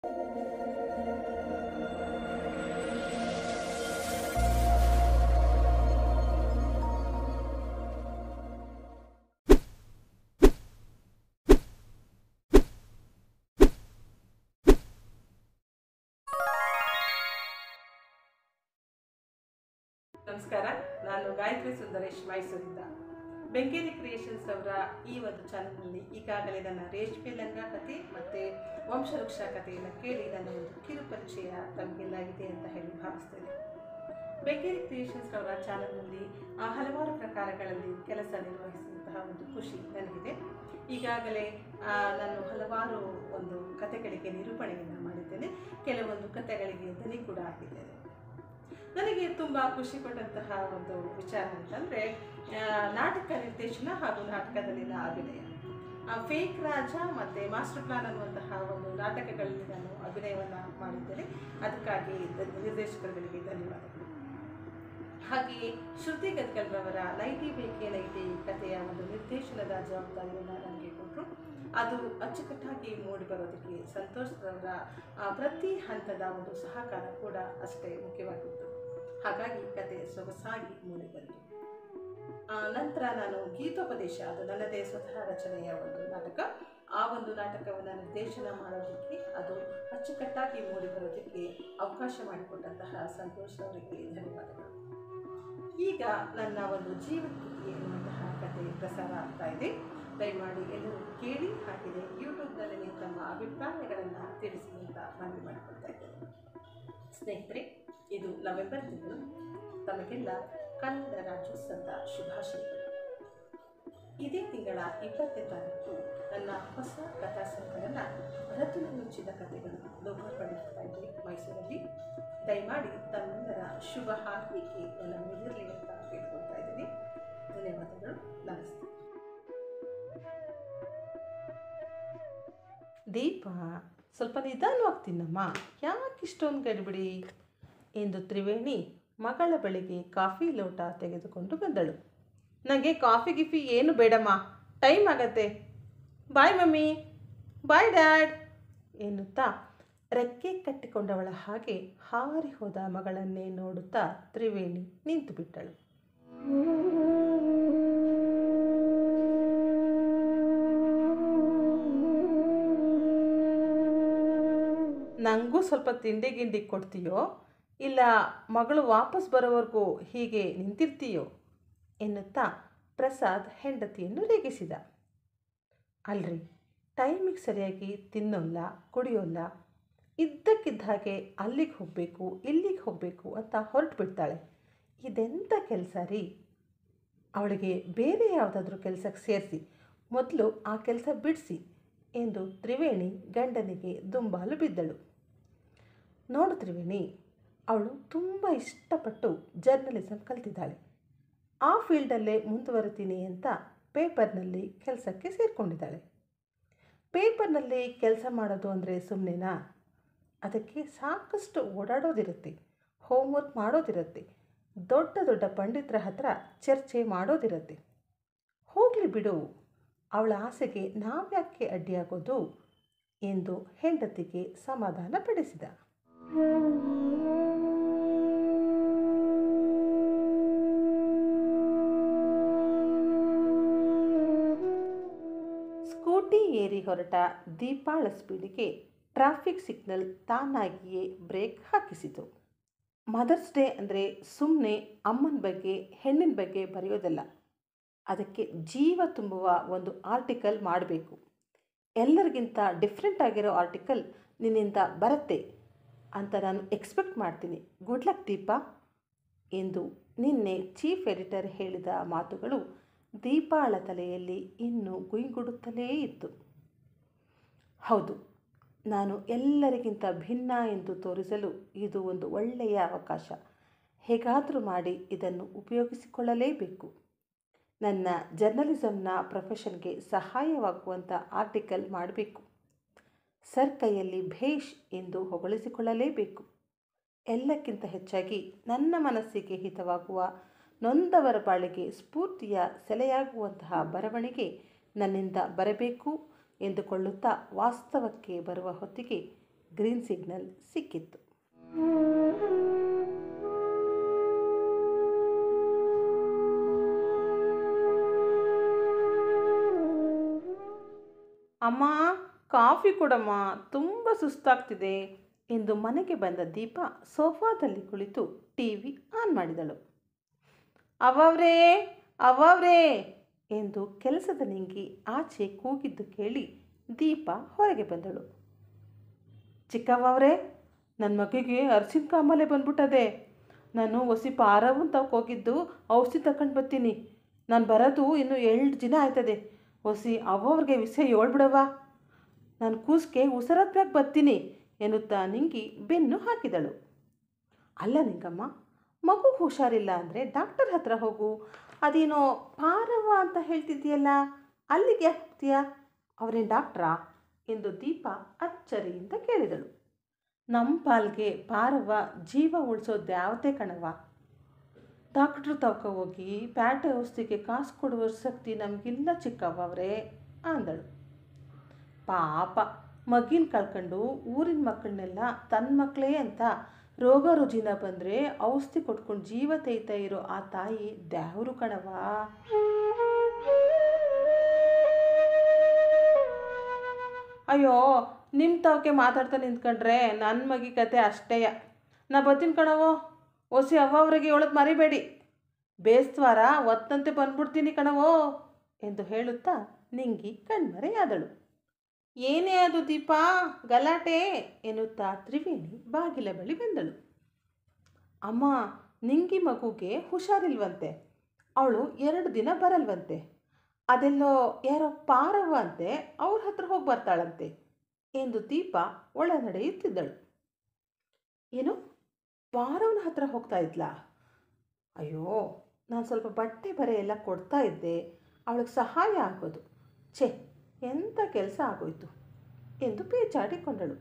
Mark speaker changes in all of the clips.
Speaker 1: ನಮಸ್ಕಾರ ನಾನು ಗಾಯತ್ರಿ ಸುಂದರೇಶ್ ಮೈಸೂರಿಂದ ಬೆಂಕೇರಿ ಕ್ರಿಯೇಷನ್ಸ್ ಅವರ ಈ ಒಂದು ಚಾನಲ್ನಲ್ಲಿ ಈಗಾಗಲೇ ನನ್ನ ರೇಷ್ಮೆ ಲಂಗ ಕಥೆ ಮತ್ತು ವಂಶವೃಕ್ಷ ಕಥೆಯನ್ನು ಕೇಳಿ ನನ್ನ ಒಂದು ಕಿರು ಪರಿಚಯ ತಮಗೆಲ್ಲ ಇದೆ ಅಂತ ಹೇಳಿ ಭಾವಿಸ್ತೇನೆ ಬೆಂಕೇರಿ ಕ್ರಿಯೇಷನ್ಸ್ ಅವರ ಚಾನಲ್ನಲ್ಲಿ ಆ ಹಲವಾರು ಪ್ರಕಾರಗಳಲ್ಲಿ ಕೆಲಸ ನಿರ್ವಹಿಸಿದಂತಹ ಒಂದು ಖುಷಿ ನನಗಿದೆ ಈಗಾಗಲೇ ಆ, ನಾನು ಹಲವಾರು ಒಂದು ಕಥೆಗಳಿಗೆ ನಿರೂಪಣೆಯನ್ನು ಮಾಡಿದ್ದೇನೆ ಕೆಲವೊಂದು ಕಥೆಗಳಿಗೆ ದನಿ ಕೂಡ ಆಗಿದ್ದೇನೆ ನನಗೆ ತುಂಬ ಖುಷಿ ಪಟ್ಟಂತಹ ಒಂದು ವಿಚಾರ ಅಂತಂದರೆ ನಾಟಕ ನಿರ್ದೇಶನ ಹಾಗೂ ನಾಟಕದಲ್ಲಿನ ಅಭಿನಯ ಆ, ಫೇಕ್ ರಾಜ ಮತ್ತು ಮಾಸ್ಟರ್ ಪ್ಲಾನ್ ಅನ್ನುವಂತಹ ಒಂದು ನಾಟಕಗಳಲ್ಲಿ ನಾನು ಅಭಿನಯವನ್ನು ಮಾಡಿದ್ದೇನೆ ಅದಕ್ಕಾಗಿ ದ- ನಿರ್ದೇಶಕರುಗಳಿಗೆ ಧನ್ಯವಾದಗಳು ಹಾಗೆಯೇ ಶ್ರುತಿ ಗದ್ಕಲ್ರವರ ನೈಟಿ ಬೇಕೆ ನೈಟಿ ಕಥೆಯ ಒಂದು ನಿರ್ದೇಶನದ ಜವಾಬ್ದಾರಿಯನ್ನು ನನಗೆ ಕೊಟ್ಟರು ಅದು ಅಚ್ಚುಕಟ್ಟಾಗಿ ಮೂಡಿ ಬರೋದಕ್ಕೆ ಸಂತೋಷರವರ ಆ, ಪ್ರತಿ ಹಂತದ ಒಂದು ಸಹಕಾರ ಕೂಡ ಅಷ್ಟೇ ಮುಖ್ಯವಾಗಿತ್ತು ಹಾಗಾಗಿ ಕತೆ ಸೊಗಸಾಗಿ ಮೂಡಿ ಬಂತು ಆ, ನಂತರ ನಾನು ಗೀತೋಪದೇಶ ಅದು ನನ್ನದೇ ಸ್ವತಃ ರಚನೆಯ ಒಂದು ನಾಟಕ ಆ ಒಂದು ನಾಟಕವನ್ನು ನಿರ್ದೇಶನ ಮಾಡೋದಕ್ಕೆ ಅದು ಅಚ್ಚುಕಟ್ಟಾಗಿ ಮೂಡಿ ಬರೋದಕ್ಕೆ ಅವಕಾಶ ಮಾಡಿಕೊಟ್ಟಂತಹ ಸಂತೋಷ್ ಅವರಿಗೆ ಧನ್ಯವಾದಗಳು ಈಗ ನನ್ನ ಒಂದು ಜೀವಕೃತಿ ಎನ್ನುವಂತಹ ಕತೆ ಪ್ರಸಾರ ಆಗ್ತಾ ಇದೆ ದಯಮಾಡಿ ಎಲ್ಲರೂ ಕೇಳಿ ಹಾಗೆಯೇ ಯೂಟ್ಯೂಬ್ನಲ್ಲಿ ತಮ್ಮ ಅಭಿಪ್ರಾಯಗಳನ್ನು ತಿಳಿಸಿ ಅಂತ ಮನವಿ ಮಾಡಿಕೊಳ್ತಾ ಇದ್ದೇನೆ ಸ್ನೇಹಿತರೆ ಇದು ನವೆಂಬರ್ ತಿಂಗಳು ತಮಗೆಲ್ಲ ಕನ್ನಡ ರಾಜ್ಯೋತ್ಸವದ ಶುಭಾಶಯಗಳು ಇದೇ ತಿಂಗಳ ಇಪ್ಪತ್ತನೇ ತಾರೀಕು ನನ್ನ ಹೊಸ ಕಥಾ ಸಂಕಲನ ರತುಲ ಮುಚ್ಚಿದ ಕಥೆಗಳು ಲೋಕಾರ್ಪಣೆ ಇದೆ ಮೈಸೂರಲ್ಲಿ ದಯಮಾಡಿ ತಮ್ಮೆಲ್ಲರ ಶುಭ ಹಾರೈಕೆ ನನ್ನ ಮೇಲಿರಲಿ ಅಂತ ಕೇಳ್ಕೊಳ್ತಾ ಇದ್ದೀನಿ ಧನ್ಯವಾದಗಳು ನಮಸ್ತೆ ದೀಪ ಸ್ವಲ್ಪ ನಿಧಾನವಾಗಿ ತಿನ್ನಮ್ಮ ಯಾಕೆ ಇಷ್ಟೊಂದು ಗಡಿಬಿಡಿ ಎಂದು ತ್ರಿವೇಣಿ ಮಗಳ ಬಳಿಗೆ ಕಾಫಿ ಲೋಟ ತೆಗೆದುಕೊಂಡು ಬಂದಳು ನನಗೆ ಕಾಫಿ ಗಿಫಿ ಏನು ಬೇಡಮ್ಮ ಟೈಮ್ ಆಗತ್ತೆ ಬಾಯ್ ಮಮ್ಮಿ ಬಾಯ್ ಡ್ಯಾಡ್ ಎನ್ನುತ್ತಾ ರೆಕ್ಕೆ ಕಟ್ಟಿಕೊಂಡವಳ ಹಾಗೆ ಹಾರಿ ಹೋದ ಮಗಳನ್ನೇ ನೋಡುತ್ತಾ ತ್ರಿವೇಣಿ ನಿಂತು ಬಿಟ್ಟಳು ನನಗೂ ಸ್ವಲ್ಪ ತಿಂಡಿ ಗಿಂಡಿ ಕೊಡ್ತೀಯೋ ಇಲ್ಲ ಮಗಳು ವಾಪಸ್ ಬರೋವರೆಗೂ ಹೀಗೆ ನಿಂತಿರ್ತೀಯೋ ಎನ್ನುತ್ತಾ ಪ್ರಸಾದ್ ಹೆಂಡತಿಯನ್ನು ರೇಗಿಸಿದ ಅಲ್ರಿ ಟೈಮಿಗೆ ಸರಿಯಾಗಿ ತಿನ್ನೋಲ್ಲ ಕುಡಿಯೋಲ್ಲ ಇದ್ದಕ್ಕಿದ್ದ ಹಾಗೆ ಅಲ್ಲಿಗೆ ಹೋಗಬೇಕು ಇಲ್ಲಿಗೆ ಹೋಗಬೇಕು ಅಂತ ಹೊರಟು ಬಿಡ್ತಾಳೆ ಇದೆಂಥ ಕೆಲಸ ರೀ ಅವಳಿಗೆ ಬೇರೆ ಯಾವುದಾದ್ರೂ ಕೆಲಸಕ್ಕೆ ಸೇರಿಸಿ ಮೊದಲು ಆ ಕೆಲಸ ಬಿಡಿಸಿ ಎಂದು ತ್ರಿವೇಣಿ ಗಂಡನಿಗೆ ದುಂಬಾಲು ಬಿದ್ದಳು ನೋಡು ತ್ರಿವೇಣಿ ಅವಳು ತುಂಬ ಇಷ್ಟಪಟ್ಟು ಜರ್ನಲಿಸಮ್ ಕಲ್ತಿದ್ದಾಳೆ ಆ ಫೀಲ್ಡಲ್ಲೇ ಮುಂದುವರಿತೀನಿ ಅಂತ ಪೇಪರ್ನಲ್ಲಿ ಕೆಲಸಕ್ಕೆ ಸೇರಿಕೊಂಡಿದ್ದಾಳೆ ಪೇಪರ್ನಲ್ಲಿ ಕೆಲಸ ಮಾಡೋದು ಅಂದರೆ ಸುಮ್ಮನೆನಾ ಅದಕ್ಕೆ ಸಾಕಷ್ಟು ಓಡಾಡೋದಿರುತ್ತೆ ಹೋಮ್ವರ್ಕ್ ಮಾಡೋದಿರುತ್ತೆ ದೊಡ್ಡ ದೊಡ್ಡ ಪಂಡಿತರ ಹತ್ರ ಚರ್ಚೆ ಮಾಡೋದಿರುತ್ತೆ ಹೋಗಲಿ ಬಿಡು ಅವಳ ಆಸೆಗೆ ನಾವ್ಯಾಕೆ ಅಡ್ಡಿಯಾಗೋದು ಎಂದು ಹೆಂಡತಿಗೆ ಸಮಾಧಾನ ಪಡಿಸಿದ ಸ್ಕೂಟಿ ಏರಿ ಹೊರಟ ದೀಪಾಳ ಸ್ಪೀಡಿಗೆ ಟ್ರಾಫಿಕ್ ಸಿಗ್ನಲ್ ತಾನಾಗಿಯೇ ಬ್ರೇಕ್ ಹಾಕಿಸಿತು ಮದರ್ಸ್ ಡೇ ಅಂದರೆ ಸುಮ್ಮನೆ ಅಮ್ಮನ ಬಗ್ಗೆ ಹೆಣ್ಣಿನ ಬಗ್ಗೆ ಬರೆಯೋದಲ್ಲ ಅದಕ್ಕೆ ಜೀವ ತುಂಬುವ ಒಂದು ಆರ್ಟಿಕಲ್ ಮಾಡಬೇಕು ಎಲ್ಲರಿಗಿಂತ ಡಿಫ್ರೆಂಟ್ ಆಗಿರೋ ಆರ್ಟಿಕಲ್ ನಿನ್ನಿಂದ ಬರುತ್ತೆ ಅಂತ ನಾನು ಎಕ್ಸ್ಪೆಕ್ಟ್ ಮಾಡ್ತೀನಿ ಗುಡ್ ಲಕ್ ದೀಪ ಎಂದು ನಿನ್ನೆ ಚೀಫ್ ಎಡಿಟರ್ ಹೇಳಿದ ಮಾತುಗಳು ದೀಪಾಳ ತಲೆಯಲ್ಲಿ ಇನ್ನೂ ಗುಯ್ಗುಡುತ್ತಲೇ ಇತ್ತು ಹೌದು ನಾನು ಎಲ್ಲರಿಗಿಂತ ಭಿನ್ನ ಎಂದು ತೋರಿಸಲು ಇದು ಒಂದು ಒಳ್ಳೆಯ ಅವಕಾಶ ಹೇಗಾದರೂ ಮಾಡಿ ಇದನ್ನು ಉಪಯೋಗಿಸಿಕೊಳ್ಳಲೇಬೇಕು ನನ್ನ ಜರ್ನಲಿಸಮ್ನ ಪ್ರೊಫೆಷನ್ಗೆ ಸಹಾಯವಾಗುವಂಥ ಆರ್ಟಿಕಲ್ ಮಾಡಬೇಕು ಸರ್ ಕೈಯಲ್ಲಿ ಭೇಷ್ ಎಂದು ಹೊಗಳಿಸಿಕೊಳ್ಳಲೇಬೇಕು ಎಲ್ಲಕ್ಕಿಂತ ಹೆಚ್ಚಾಗಿ ನನ್ನ ಮನಸ್ಸಿಗೆ ಹಿತವಾಗುವ ನೊಂದವರ ಬಾಳಿಗೆ ಸ್ಫೂರ್ತಿಯ ಸೆಲೆಯಾಗುವಂತಹ ಬರವಣಿಗೆ ನನ್ನಿಂದ ಬರಬೇಕು ಎಂದುಕೊಳ್ಳುತ್ತಾ ವಾಸ್ತವಕ್ಕೆ ಬರುವ ಹೊತ್ತಿಗೆ ಗ್ರೀನ್ ಸಿಗ್ನಲ್ ಸಿಕ್ಕಿತ್ತು ಅಮ್ಮ ಕಾಫಿ ಕೊಡಮ್ಮ ತುಂಬ ಸುಸ್ತಾಗ್ತಿದೆ ಎಂದು ಮನೆಗೆ ಬಂದ ದೀಪ ಸೋಫಾದಲ್ಲಿ ಕುಳಿತು ಟಿ ವಿ ಆನ್ ಮಾಡಿದಳು ಅವವ್ರೇ ಅವವ್ರೇ ಎಂದು ಕೆಲಸದ ನಿಂಗಿ ಆಚೆ ಕೂಗಿದ್ದು ಕೇಳಿ ದೀಪ ಹೊರಗೆ ಬಂದಳು ಚಿಕ್ಕವ್ವವ್ರೇ ನನ್ನ ಮಗುಗೆ ಅರ್ಸಿನ ಕಾಮಲೆ ಬಂದ್ಬಿಟ್ಟದೆ ನಾನು ಒಸಿ ಪಾರವನ್ ತಗಕ್ಕೆ ಹೋಗಿದ್ದು ಔಷಧಿ ತಗೊಂಡು ಬರ್ತೀನಿ ನಾನು ಬರೋದು ಇನ್ನು ಎರಡು ದಿನ ಆಯ್ತದೆ ಒಸಿ ಅವ್ವವ್ರಿಗೆ ವಿಷಯ ಹೇಳ್ಬಿಡವ ನಾನು ಕೂಸ್ಗೆ ಉಸಿರಾದ್ಮ್ಯಾಗ ಬರ್ತೀನಿ ಎನ್ನುತ್ತಾ ನಿಂಗಿ ಬೆನ್ನು ಹಾಕಿದಳು ಅಲ್ಲ ನಿಂಗಮ್ಮ ಮಗು ಹುಷಾರಿಲ್ಲ ಅಂದರೆ ಡಾಕ್ಟರ್ ಹತ್ರ ಹೋಗು ಅದೇನೋ ಪಾರವ್ವ ಅಂತ ಹೇಳ್ತಿದ್ದೀಯಲ್ಲ ಅಲ್ಲಿಗೆ ಯಾಕೆ ಹೋಗ್ತೀಯಾ ಅವರೇನು ಡಾಕ್ಟ್ರಾ ಎಂದು ದೀಪ ಅಚ್ಚರಿಯಿಂದ ಕೇಳಿದಳು ನಮ್ಮ ಪಾಲ್ಗೆ ಪಾರವ್ವ ಜೀವ ಉಳಿಸೋದು ಯಾವುದೇ ಕಣವ ಡಾಕ್ಟ್ರು ತವಕ ಹೋಗಿ ಪ್ಯಾಟೆ ಔಷಧಿಗೆ ಕಾಸು ಕೊಡುವ ಶಕ್ತಿ ನಮಗಿಲ್ಲ ಚಿಕ್ಕವ್ವ ಅವರೇ ಅಂದಳು ಪಾಪ ಮಗಿನ ಕಳ್ಕೊಂಡು ಊರಿನ ಮಕ್ಕಳನ್ನೆಲ್ಲ ತನ್ನ ಮಕ್ಕಳೇ ಅಂತ ರೋಗ ರುಜಿನ ಬಂದರೆ ಔಷಧಿ ಕೊಟ್ಕೊಂಡು ಜೀವ ತೆಯ್ತಾ ಇರೋ ಆ ತಾಯಿ ದ್ಯಾವ್ರು ಕಣವ ಅಯ್ಯೋ ನಿಮ್ಮ ತಾವಕ್ಕೆ ಮಾತಾಡ್ತಾ ನಿಂತ್ಕೊಂಡ್ರೆ ನನ್ನ ಮಗಿ ಕತೆ ಅಷ್ಟೇಯ ನಾ ಬರ್ತೀನಿ ಕಣವೋ ಒಸಿ ಅವ್ವವ್ರಿಗೆ ಹೇಳೋದು ಮರಿಬೇಡಿ ಬೇಸ್ವಾರ ಒತ್ತಂತೆ ಬಂದ್ಬಿಡ್ತೀನಿ ಕಣವೋ ಎಂದು ಹೇಳುತ್ತಾ ನಿಂಗಿ ಕಣ್ಮರೆಯಾದಳು ಏನೇ ಅದು ದೀಪಾ ಗಲಾಟೆ ಎನ್ನುತ್ತಾ ತ್ರಿವೇಣಿ ಬಾಗಿಲ ಬಳಿ ಬಂದಳು ಅಮ್ಮ ನಿಂಗಿ ಮಗುಗೆ ಹುಷಾರಿಲ್ವಂತೆ ಅವಳು ಎರಡು ದಿನ ಬರಲ್ವಂತೆ ಅದೆಲ್ಲೋ ಯಾರೋ ಪಾರವ್ವ ಅಂತೆ ಅವ್ರ ಹತ್ರ ಹೋಗಿ ಬರ್ತಾಳಂತೆ ಎಂದು ದೀಪ ಒಳ ನಡೆಯುತ್ತಿದ್ದಳು ಏನು ಪಾರವನ ಹತ್ರ ಹೋಗ್ತಾ ಇದ್ಲಾ ಅಯ್ಯೋ ನಾನು ಸ್ವಲ್ಪ ಬಟ್ಟೆ ಬರೆ ಎಲ್ಲ ಕೊಡ್ತಾ ಇದ್ದೆ ಅವಳಿಗೆ ಸಹಾಯ ಆಗೋದು ಛೇ ಎಂಥ ಕೆಲಸ ಆಗೋಯ್ತು ಎಂದು ಪೇಚಾಡಿಕೊಂಡಳು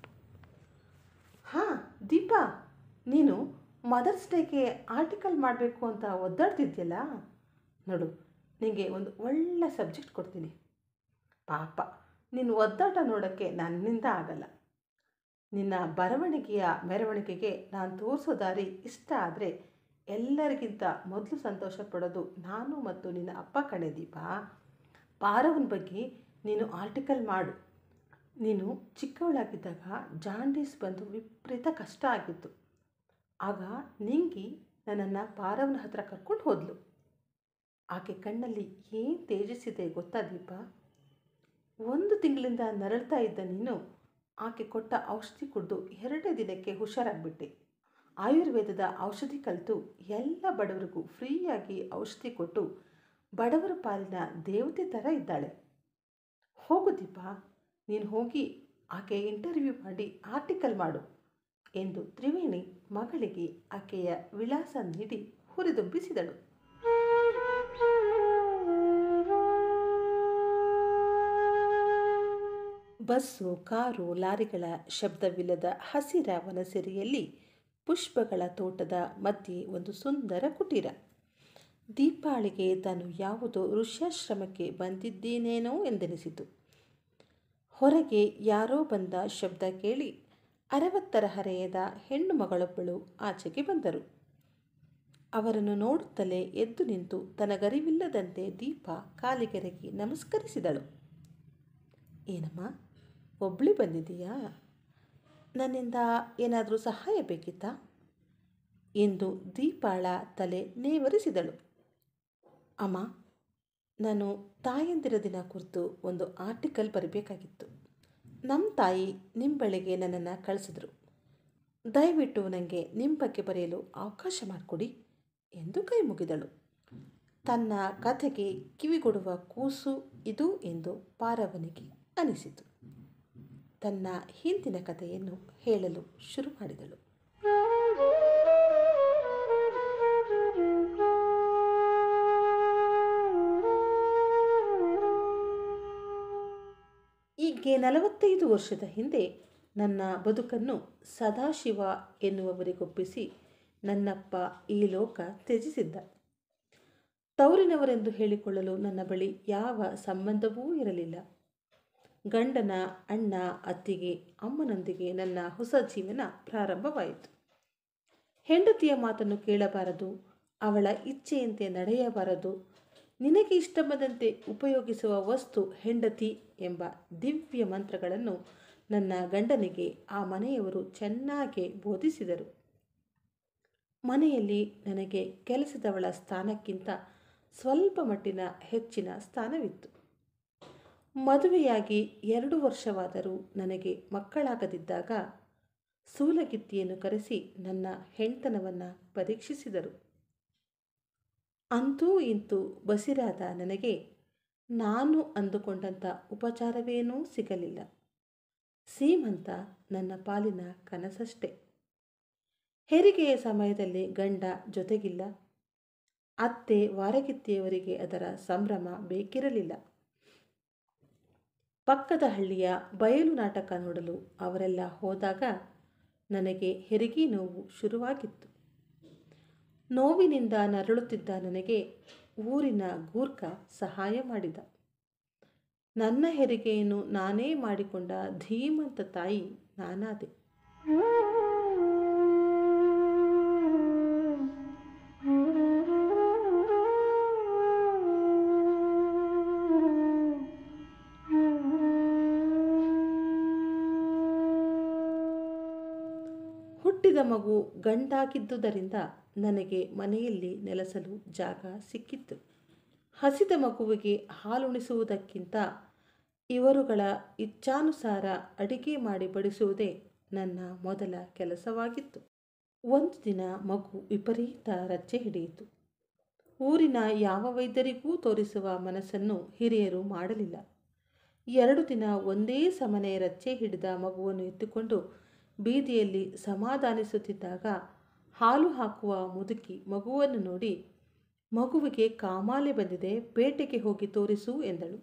Speaker 1: ಹಾಂ ದೀಪಾ ನೀನು ಮದರ್ಸ್ ಡೇಗೆ ಆರ್ಟಿಕಲ್ ಮಾಡಬೇಕು ಅಂತ ಒದ್ದಾಡ್ತಿದ್ಯಲ್ಲ ನೋಡು ನಿನಗೆ ಒಂದು ಒಳ್ಳೆ ಸಬ್ಜೆಕ್ಟ್ ಕೊಡ್ತೀನಿ ಪಾಪ ನಿನ್ನ ಒದ್ದಾಟ ನೋಡೋಕ್ಕೆ ನನ್ನಿಂದ ಆಗಲ್ಲ ನಿನ್ನ ಬರವಣಿಗೆಯ ಮೆರವಣಿಗೆಗೆ ನಾನು ತೋರಿಸೋ ದಾರಿ ಇಷ್ಟ ಆದರೆ ಎಲ್ಲರಿಗಿಂತ ಮೊದಲು ಸಂತೋಷ ಪಡೋದು ನಾನು ಮತ್ತು ನಿನ್ನ ಅಪ್ಪ ಕಣೆ ದೀಪ ಪಾರವನ ಬಗ್ಗೆ ನೀನು ಆರ್ಟಿಕಲ್ ಮಾಡು ನೀನು ಚಿಕ್ಕವಳಾಗಿದ್ದಾಗ ಜಾಂಡೀಸ್ ಬಂದು ವಿಪರೀತ ಕಷ್ಟ ಆಗಿತ್ತು ಆಗ ನಿಂಗಿ ನನ್ನನ್ನು ಪಾರವನ ಹತ್ರ ಕರ್ಕೊಂಡು ಹೋದ್ಲು ಆಕೆ ಕಣ್ಣಲ್ಲಿ ಏನು ತೇಜಸ್ಸಿದೆ ಗೊತ್ತಾ ದೀಪ ಒಂದು ತಿಂಗಳಿಂದ ನರಳ್ತಾ ಇದ್ದ ನೀನು ಆಕೆ ಕೊಟ್ಟ ಔಷಧಿ ಕುಡಿದು ಎರಡೇ ದಿನಕ್ಕೆ ಹುಷಾರಾಗ್ಬಿಟ್ಟೆ ಆಯುರ್ವೇದದ ಔಷಧಿ ಕಲಿತು ಎಲ್ಲ ಬಡವರಿಗೂ ಫ್ರೀಯಾಗಿ ಔಷಧಿ ಕೊಟ್ಟು ಬಡವರ ಪಾಲಿನ ದೇವತೆ ಥರ ಇದ್ದಾಳೆ ಹೋಗು ದೀಪ ನೀನು ಹೋಗಿ ಆಕೆ ಇಂಟರ್ವ್ಯೂ ಮಾಡಿ ಆರ್ಟಿಕಲ್ ಮಾಡು ಎಂದು ತ್ರಿವೇಣಿ ಮಗಳಿಗೆ ಆಕೆಯ ವಿಳಾಸ ನೀಡಿ ಹುರಿದುಂಬಿಸಿದಳು ಬಸ್ಸು ಕಾರು ಲಾರಿಗಳ ಶಬ್ದವಿಲ್ಲದ ಹಸಿರ ವನಸೆರೆಯಲ್ಲಿ ಪುಷ್ಪಗಳ ತೋಟದ ಮಧ್ಯೆ ಒಂದು ಸುಂದರ ಕುಟೀರ ದೀಪಾಳಿಗೆ ತಾನು ಯಾವುದೋ ಋಷ್ಯಾಶ್ರಮಕ್ಕೆ ಬಂದಿದ್ದೇನೇನೋ ಎಂದೆನಿಸಿತು ಹೊರಗೆ ಯಾರೋ ಬಂದ ಶಬ್ದ ಕೇಳಿ ಅರವತ್ತರ ಹರೆಯದ ಹೆಣ್ಣು ಮಗಳೊಬ್ಬಳು ಆಚೆಗೆ ಬಂದರು ಅವರನ್ನು ನೋಡುತ್ತಲೇ ಎದ್ದು ನಿಂತು ತನಗರಿವಿಲ್ಲದಂತೆ ದೀಪ ಕಾಲಿಗೆರಗಿ ನಮಸ್ಕರಿಸಿದಳು ಏನಮ್ಮ ಒಬ್ಳಿ ಬಂದಿದೆಯಾ ನನ್ನಿಂದ ಏನಾದರೂ ಸಹಾಯ ಬೇಕಿತ್ತಾ ಎಂದು ದೀಪಾಳ ತಲೆ ನೇವರಿಸಿದಳು ಅಮ್ಮ ನಾನು ತಾಯಂದಿರ ದಿನ ಕುರಿತು ಒಂದು ಆರ್ಟಿಕಲ್ ಬರಬೇಕಾಗಿತ್ತು ನಮ್ಮ ತಾಯಿ ನಿಮ್ಮ ಬಳಿಗೆ ನನ್ನನ್ನು ಕಳಿಸಿದ್ರು ದಯವಿಟ್ಟು ನನಗೆ ನಿಮ್ಮ ಬಗ್ಗೆ ಬರೆಯಲು ಅವಕಾಶ ಮಾಡಿಕೊಡಿ ಎಂದು ಕೈ ಮುಗಿದಳು ತನ್ನ ಕಥೆಗೆ ಕಿವಿಗೊಡುವ ಕೂಸು ಇದು ಎಂದು ಪಾರವನಿಗೆ ಅನಿಸಿತು ತನ್ನ ಹಿಂದಿನ ಕಥೆಯನ್ನು ಹೇಳಲು ಶುರು ಮಾಡಿದಳು ಈಗ್ಗೆ ನಲವತ್ತೈದು ವರ್ಷದ ಹಿಂದೆ ನನ್ನ ಬದುಕನ್ನು ಸದಾಶಿವ ಎನ್ನುವವರಿಗೊಪ್ಪಿಸಿ ನನ್ನಪ್ಪ ಈ ಲೋಕ ತ್ಯಜಿಸಿದ್ದ ತೌರಿನವರೆಂದು ಹೇಳಿಕೊಳ್ಳಲು ನನ್ನ ಬಳಿ ಯಾವ ಸಂಬಂಧವೂ ಇರಲಿಲ್ಲ ಗಂಡನ ಅಣ್ಣ ಅತ್ತಿಗೆ ಅಮ್ಮನೊಂದಿಗೆ ನನ್ನ ಹೊಸ ಜೀವನ ಪ್ರಾರಂಭವಾಯಿತು ಹೆಂಡತಿಯ ಮಾತನ್ನು ಕೇಳಬಾರದು ಅವಳ ಇಚ್ಛೆಯಂತೆ ನಡೆಯಬಾರದು ನಿನಗೆ ಇಷ್ಟ ಬಂದಂತೆ ಉಪಯೋಗಿಸುವ ವಸ್ತು ಹೆಂಡತಿ ಎಂಬ ದಿವ್ಯ ಮಂತ್ರಗಳನ್ನು ನನ್ನ ಗಂಡನಿಗೆ ಆ ಮನೆಯವರು ಚೆನ್ನಾಗಿ ಬೋಧಿಸಿದರು ಮನೆಯಲ್ಲಿ ನನಗೆ ಕೆಲಸದವಳ ಸ್ಥಾನಕ್ಕಿಂತ ಸ್ವಲ್ಪ ಮಟ್ಟಿನ ಹೆಚ್ಚಿನ ಸ್ಥಾನವಿತ್ತು ಮದುವೆಯಾಗಿ ಎರಡು ವರ್ಷವಾದರೂ ನನಗೆ ಮಕ್ಕಳಾಗದಿದ್ದಾಗ ಸೂಲಗಿತ್ತಿಯನ್ನು ಕರೆಸಿ ನನ್ನ ಹೆಣ್ತನವನ್ನು ಪರೀಕ್ಷಿಸಿದರು ಅಂತೂ ಇಂತೂ ಬಸಿರಾದ ನನಗೆ ನಾನು ಅಂದುಕೊಂಡಂಥ ಉಪಚಾರವೇನೂ ಸಿಗಲಿಲ್ಲ ಸೀಮಂತ ನನ್ನ ಪಾಲಿನ ಕನಸಷ್ಟೇ ಹೆರಿಗೆಯ ಸಮಯದಲ್ಲಿ ಗಂಡ ಜೊತೆಗಿಲ್ಲ ಅತ್ತೆ ವಾರಗಿತ್ತಿಯವರಿಗೆ ಅದರ ಸಂಭ್ರಮ ಬೇಕಿರಲಿಲ್ಲ ಪಕ್ಕದ ಹಳ್ಳಿಯ ಬಯಲು ನಾಟಕ ನೋಡಲು ಅವರೆಲ್ಲ ಹೋದಾಗ ನನಗೆ ಹೆರಿಗೆ ನೋವು ಶುರುವಾಗಿತ್ತು ನೋವಿನಿಂದ ನರಳುತ್ತಿದ್ದ ನನಗೆ ಊರಿನ ಗೂರ್ಖ ಸಹಾಯ ಮಾಡಿದ ನನ್ನ ಹೆರಿಗೆಯನ್ನು ನಾನೇ ಮಾಡಿಕೊಂಡ ಧೀಮಂತ ತಾಯಿ ನಾನಾದೆ ಹುಟ್ಟಿದ ಮಗು ಗಂಡಾಗಿದ್ದುದರಿಂದ ನನಗೆ ಮನೆಯಲ್ಲಿ ನೆಲೆಸಲು ಜಾಗ ಸಿಕ್ಕಿತ್ತು ಹಸಿದ ಮಗುವಿಗೆ ಹಾಲುಣಿಸುವುದಕ್ಕಿಂತ ಇವರುಗಳ ಇಚ್ಛಾನುಸಾರ ಅಡಿಗೆ ಮಾಡಿ ಬಡಿಸುವುದೇ ನನ್ನ ಮೊದಲ ಕೆಲಸವಾಗಿತ್ತು ಒಂದು ದಿನ ಮಗು ವಿಪರೀತ ರಚ್ಚೆ ಹಿಡಿಯಿತು ಊರಿನ ಯಾವ ವೈದ್ಯರಿಗೂ ತೋರಿಸುವ ಮನಸ್ಸನ್ನು ಹಿರಿಯರು ಮಾಡಲಿಲ್ಲ ಎರಡು ದಿನ ಒಂದೇ ಸಮನೆ ರಚ್ಚೆ ಹಿಡಿದ ಮಗುವನ್ನು ಎತ್ತುಕೊಂಡು ಬೀದಿಯಲ್ಲಿ ಸಮಾಧಾನಿಸುತ್ತಿದ್ದಾಗ ಹಾಲು ಹಾಕುವ ಮುದುಕಿ ಮಗುವನ್ನು ನೋಡಿ ಮಗುವಿಗೆ ಕಾಮಾಲೆ ಬಂದಿದೆ ಪೇಟೆಗೆ ಹೋಗಿ ತೋರಿಸು ಎಂದಳು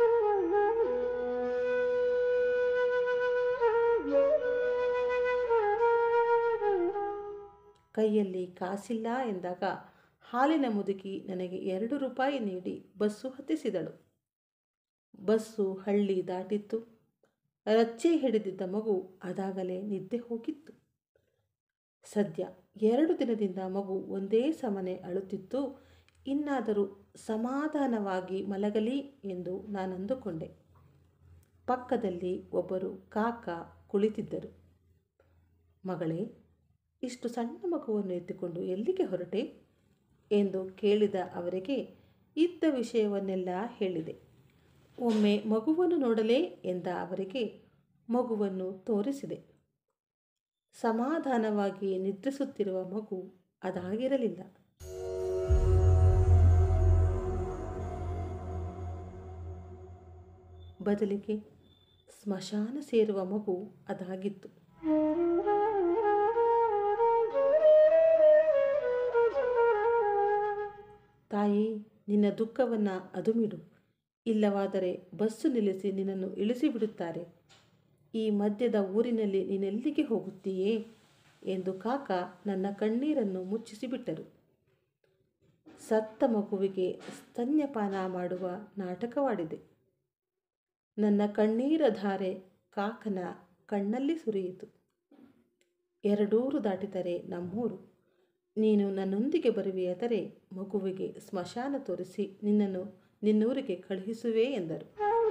Speaker 1: ಕೈಯಲ್ಲಿ ಕಾಸಿಲ್ಲ ಎಂದಾಗ ಹಾಲಿನ ಮುದುಕಿ ನನಗೆ ಎರಡು ರೂಪಾಯಿ ನೀಡಿ ಬಸ್ಸು ಹತ್ತಿಸಿದಳು ಬಸ್ಸು ಹಳ್ಳಿ ದಾಟಿತ್ತು ರಚ್ಚೆ ಹಿಡಿದಿದ್ದ ಮಗು ಅದಾಗಲೇ ನಿದ್ದೆ ಹೋಗಿತ್ತು ಸದ್ಯ ಎರಡು ದಿನದಿಂದ ಮಗು ಒಂದೇ ಸಮನೆ ಅಳುತ್ತಿತ್ತು ಇನ್ನಾದರೂ ಸಮಾಧಾನವಾಗಿ ಮಲಗಲಿ ಎಂದು ನಾನಂದುಕೊಂಡೆ ಪಕ್ಕದಲ್ಲಿ ಒಬ್ಬರು ಕಾಕ ಕುಳಿತಿದ್ದರು ಮಗಳೇ ಇಷ್ಟು ಸಣ್ಣ ಮಗುವನ್ನು ಎತ್ತಿಕೊಂಡು ಎಲ್ಲಿಗೆ ಹೊರಟೆ ಎಂದು ಕೇಳಿದ ಅವರಿಗೆ ಇದ್ದ ವಿಷಯವನ್ನೆಲ್ಲ ಹೇಳಿದೆ ಒಮ್ಮೆ ಮಗುವನ್ನು ನೋಡಲೇ ಎಂದ ಅವರಿಗೆ ಮಗುವನ್ನು ತೋರಿಸಿದೆ ಸಮಾಧಾನವಾಗಿ ನಿದ್ರಿಸುತ್ತಿರುವ ಮಗು ಅದಾಗಿರಲಿಲ್ಲ ಬದಲಿಗೆ ಸ್ಮಶಾನ ಸೇರುವ ಮಗು ಅದಾಗಿತ್ತು ತಾಯಿ ನಿನ್ನ ದುಃಖವನ್ನು ಅದುಮಿಡು ಇಲ್ಲವಾದರೆ ಬಸ್ಸು ನಿಲ್ಲಿಸಿ ನಿನ್ನನ್ನು ಇಳಿಸಿಬಿಡುತ್ತಾರೆ ಈ ಮಧ್ಯದ ಊರಿನಲ್ಲಿ ನೀನೆಲ್ಲಿಗೆ ಹೋಗುತ್ತೀಯೇ ಎಂದು ಕಾಕ ನನ್ನ ಕಣ್ಣೀರನ್ನು ಮುಚ್ಚಿಸಿಬಿಟ್ಟರು ಸತ್ತ ಮಗುವಿಗೆ ಸ್ತನ್ಯಪಾನ ಮಾಡುವ ನಾಟಕವಾಡಿದೆ ನನ್ನ ಕಣ್ಣೀರ ಧಾರೆ ಕಾಕನ ಕಣ್ಣಲ್ಲಿ ಸುರಿಯಿತು ಎರಡೂರು ದಾಟಿದರೆ ನಮ್ಮೂರು ನೀನು ನನ್ನೊಂದಿಗೆ ಬರುವೆಯಾದರೆ ಮಗುವಿಗೆ ಸ್ಮಶಾನ ತೋರಿಸಿ ನಿನ್ನನ್ನು ನಿನ್ನೂರಿಗೆ ಕಳುಹಿಸುವೆ ಎಂದರು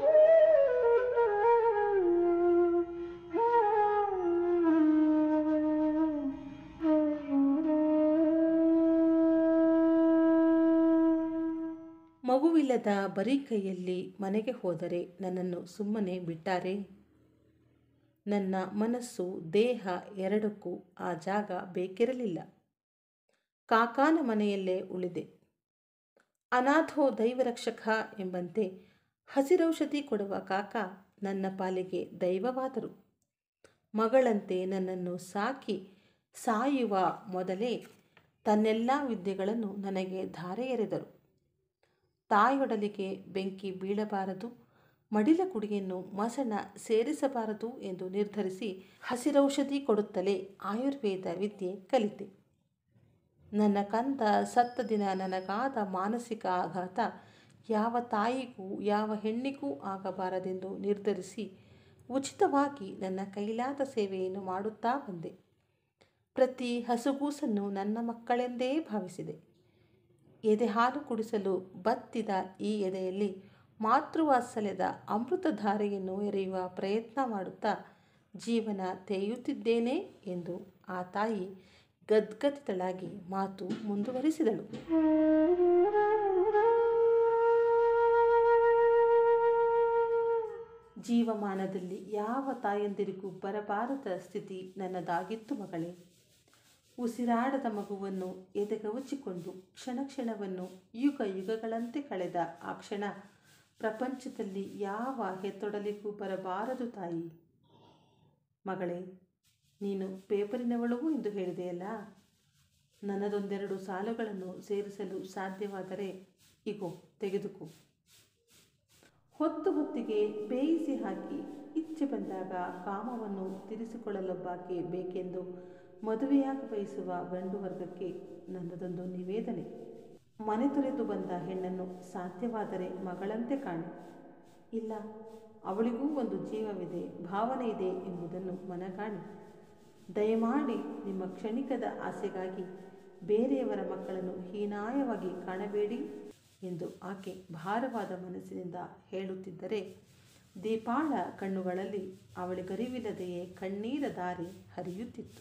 Speaker 1: ಮಗುವಿಲ್ಲದ ಬರೀ ಕೈಯಲ್ಲಿ ಮನೆಗೆ ಹೋದರೆ ನನ್ನನ್ನು ಸುಮ್ಮನೆ ಬಿಟ್ಟಾರೆ ನನ್ನ ಮನಸ್ಸು ದೇಹ ಎರಡಕ್ಕೂ ಆ ಜಾಗ ಬೇಕಿರಲಿಲ್ಲ ಕಾಕಾನ ಮನೆಯಲ್ಲೇ ಉಳಿದೆ ಅನಾಥೋ ದೈವರಕ್ಷಕ ಎಂಬಂತೆ ಹಸಿರೌಷಧಿ ಕೊಡುವ ಕಾಕ ನನ್ನ ಪಾಲಿಗೆ ದೈವವಾದರು ಮಗಳಂತೆ ನನ್ನನ್ನು ಸಾಕಿ ಸಾಯುವ ಮೊದಲೇ ತನ್ನೆಲ್ಲ ವಿದ್ಯೆಗಳನ್ನು ನನಗೆ ಧಾರೆ ಎರೆದರು ತಾಯೊಡಲಿಗೆ ಬೆಂಕಿ ಬೀಳಬಾರದು ಮಡಿಲ ಕುಡಿಯನ್ನು ಮಸಣ ಸೇರಿಸಬಾರದು ಎಂದು ನಿರ್ಧರಿಸಿ ಹಸಿರೌಷಧಿ ಕೊಡುತ್ತಲೇ ಆಯುರ್ವೇದ ವಿದ್ಯೆ ಕಲಿತೆ ನನ್ನ ಕಂದ ಸತ್ತ ದಿನ ನನಗಾದ ಮಾನಸಿಕ ಆಘಾತ
Speaker 2: ಯಾವ ತಾಯಿಗೂ ಯಾವ ಹೆಣ್ಣಿಗೂ ಆಗಬಾರದೆಂದು ನಿರ್ಧರಿಸಿ ಉಚಿತವಾಗಿ ನನ್ನ ಕೈಲಾದ ಸೇವೆಯನ್ನು ಮಾಡುತ್ತಾ ಬಂದೆ ಪ್ರತಿ ಹಸುಗೂಸನ್ನು ನನ್ನ ಮಕ್ಕಳೆಂದೇ ಭಾವಿಸಿದೆ ಎದೆ ಹಾಲು ಕುಡಿಸಲು ಬತ್ತಿದ ಈ ಎದೆಯಲ್ಲಿ ಮಾತೃವಾತ್ಸಲ್ಯದ ಅಮೃತಧಾರೆಯನ್ನು ಎರೆಯುವ ಪ್ರಯತ್ನ ಮಾಡುತ್ತಾ ಜೀವನ ತೆರೆಯುತ್ತಿದ್ದೇನೆ ಎಂದು ಆ ತಾಯಿ ಗದ್ಗದಿತಳಾಗಿ ಮಾತು ಮುಂದುವರಿಸಿದಳು ಜೀವಮಾನದಲ್ಲಿ ಯಾವ ತಾಯಂದಿರಿಗೂ ಬರಬಾರದ ಸ್ಥಿತಿ ನನ್ನದಾಗಿತ್ತು ಮಗಳೇ ಉಸಿರಾಡದ ಮಗುವನ್ನು ಎದೆಗವಚಿಕೊಂಡು ಕ್ಷಣ ಕ್ಷಣವನ್ನು ಯುಗ ಯುಗಗಳಂತೆ ಕಳೆದ ಆ ಕ್ಷಣ ಪ್ರಪಂಚದಲ್ಲಿ ಯಾವ ಹೆತ್ತೊಡಲಿಗೂ ಬರಬಾರದು ತಾಯಿ ಮಗಳೇ ನೀನು ಪೇಪರಿನವಳು ಎಂದು ಹೇಳಿದೆಯಲ್ಲ ನನ್ನದೊಂದೆರಡು ಸಾಲುಗಳನ್ನು ಸೇರಿಸಲು ಸಾಧ್ಯವಾದರೆ ಇಗೋ ತೆಗೆದುಕೋ ಹೊತ್ತು ಹೊತ್ತಿಗೆ ಬೇಯಿಸಿ ಹಾಕಿ ಇಚ್ಛೆ ಬಂದಾಗ ಕಾಮವನ್ನು ತೀರಿಸಿಕೊಳ್ಳಲೊಬ್ಬಾಕೆ ಬೇಕೆಂದು ಮದುವೆಯಾಗ ಬಯಸುವ ಗಂಡು ವರ್ಗಕ್ಕೆ ನನ್ನದೊಂದು ನಿವೇದನೆ ಮನೆ ತೊರೆದು ಬಂದ ಹೆಣ್ಣನ್ನು ಸಾಧ್ಯವಾದರೆ ಮಗಳಂತೆ ಕಾಣು ಇಲ್ಲ ಅವಳಿಗೂ ಒಂದು ಜೀವವಿದೆ ಭಾವನೆ ಇದೆ ಎಂಬುದನ್ನು ಮನಗಾಣಿ ದಯಮಾಡಿ ನಿಮ್ಮ ಕ್ಷಣಿಕದ ಆಸೆಗಾಗಿ ಬೇರೆಯವರ ಮಕ್ಕಳನ್ನು ಹೀನಾಯವಾಗಿ ಕಾಣಬೇಡಿ ಎಂದು ಆಕೆ ಭಾರವಾದ ಮನಸ್ಸಿನಿಂದ ಹೇಳುತ್ತಿದ್ದರೆ ದೀಪಾಳ ಕಣ್ಣುಗಳಲ್ಲಿ ಅವಳಿಗರಿವಿಲ್ಲದೆಯೇ ಕಣ್ಣೀರ ದಾರಿ ಹರಿಯುತ್ತಿತ್ತು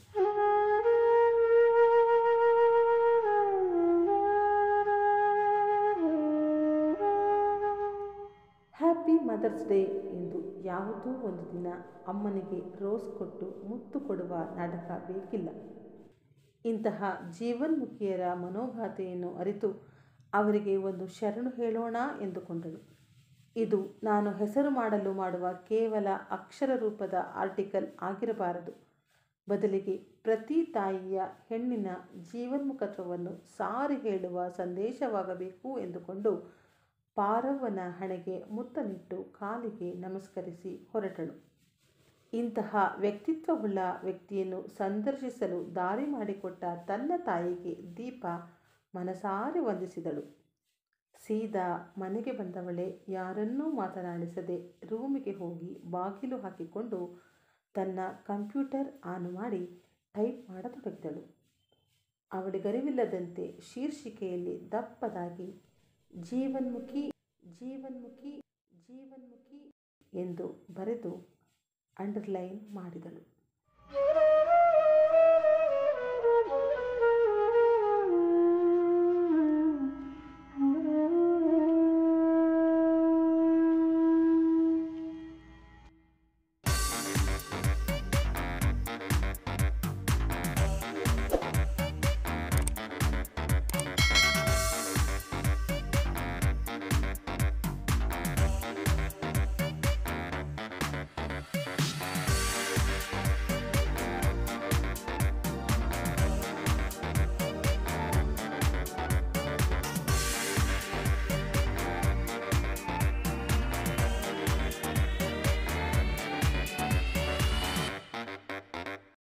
Speaker 2: ಹ್ಯಾಪಿ ಮದರ್ಸ್ ಡೇ ಎಂದು ಯಾವುದೋ ಒಂದು ದಿನ ಅಮ್ಮನಿಗೆ ರೋಸ್ ಕೊಟ್ಟು ಮುತ್ತು ಕೊಡುವ ನಾಟಕ ಬೇಕಿಲ್ಲ ಇಂತಹ ಜೀವನ್ಮುಖಿಯರ ಮನೋಗಾಥೆಯನ್ನು ಅರಿತು ಅವರಿಗೆ ಒಂದು ಶರಣು ಹೇಳೋಣ ಎಂದುಕೊಂಡಳು ಇದು ನಾನು ಹೆಸರು ಮಾಡಲು ಮಾಡುವ ಕೇವಲ ಅಕ್ಷರ ರೂಪದ ಆರ್ಟಿಕಲ್ ಆಗಿರಬಾರದು ಬದಲಿಗೆ ಪ್ರತಿ ತಾಯಿಯ ಹೆಣ್ಣಿನ ಜೀವನ್ಮುಖತ್ವವನ್ನು ಸಾರಿ ಹೇಳುವ ಸಂದೇಶವಾಗಬೇಕು ಎಂದುಕೊಂಡು ಪಾರವ್ವನ ಹಣೆಗೆ ಮುತ್ತನಿಟ್ಟು ಕಾಲಿಗೆ ನಮಸ್ಕರಿಸಿ ಹೊರಟಳು ಇಂತಹ ವ್ಯಕ್ತಿತ್ವವುಳ್ಳ ವ್ಯಕ್ತಿಯನ್ನು ಸಂದರ್ಶಿಸಲು ದಾರಿ ಮಾಡಿಕೊಟ್ಟ ತನ್ನ ತಾಯಿಗೆ ದೀಪ ಮನಸಾರೆ ವಂದಿಸಿದಳು ಸೀದಾ ಮನೆಗೆ ಬಂದವಳೆ ಯಾರನ್ನೂ ಮಾತನಾಡಿಸದೆ ರೂಮಿಗೆ ಹೋಗಿ ಬಾಗಿಲು ಹಾಕಿಕೊಂಡು ತನ್ನ ಕಂಪ್ಯೂಟರ್ ಆನ್ ಮಾಡಿ ಟೈಪ್ ಮಾಡತೊಡಗಿದಳು ಅವಳಿಗರಿವಿಲ್ಲದಂತೆ ಶೀರ್ಷಿಕೆಯಲ್ಲಿ ದಪ್ಪದಾಗಿ ಜೀವನ್ಮುಖಿ ಜೀವನ್ಮುಖಿ ಜೀವನ್ಮುಖಿ ಎಂದು ಬರೆದು ಅಂಡರ್ಲೈನ್ ಮಾಡಿದಳು